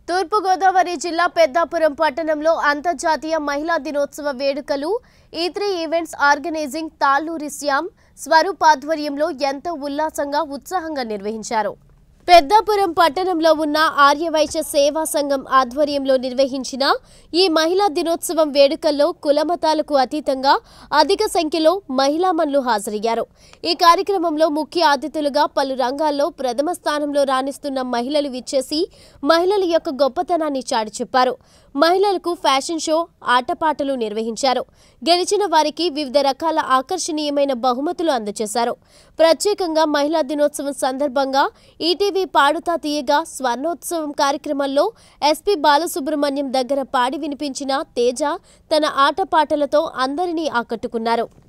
తూర్పుగోదావరి జిల్లా పెద్దాపురం పట్టణంలో అంతర్జాతీయ మహిళా దినోత్సవ వేడుకలు ఈ three events organizing Talluri Shyam Swaroop ఆధ్వర్యంలో ఎంతో ఉల్లాసంగా ఉత్సాహంగా నిర్వహించారు పెద్దాపురం పట్టణంలో ఉన్న ఆర్యవైశ్య సేవా సంఘం ఆధ్వర్యంలో నిర్వహించిన ఈ మహిళా దినోత్సవం వేడుకల్లో కులమతాలకు అతీతంగా అధిక సంఖ్యలో మహిళామణులు హాజరయ్యారు ఈ కార్యక్రమంలో ముఖ్య అతిథులుగా పలు రంగాల్లో ప్రథమ స్థానంలో రాణిస్తున్న మహిళలు విచ్చేసి మహిళల యొక్క గొప్పతనాన్ని చాటి చెప్పారు మహిళలకు ఫ్యాషన్ షో ఆటపాటలు నిర్వహించారు గెలిచిన వారికి వివిధ రకాల ఆకర్షణీయమైన బహుమతులు అందజేశారు ప్రత్యేకంగా మహిళా దినోత్సవం సందర్భంగా ఈటీవీ పాడుతా తీయగా స్వర్ణోత్సవం కార్యక్రమంలో ఎస్పీ బాలసుబ్రహ్మణ్యం దగ్గర పాడి వినిపించిన తేజ తన ఆటపాటలతో అందరినీ ఆకట్టుకున్నారు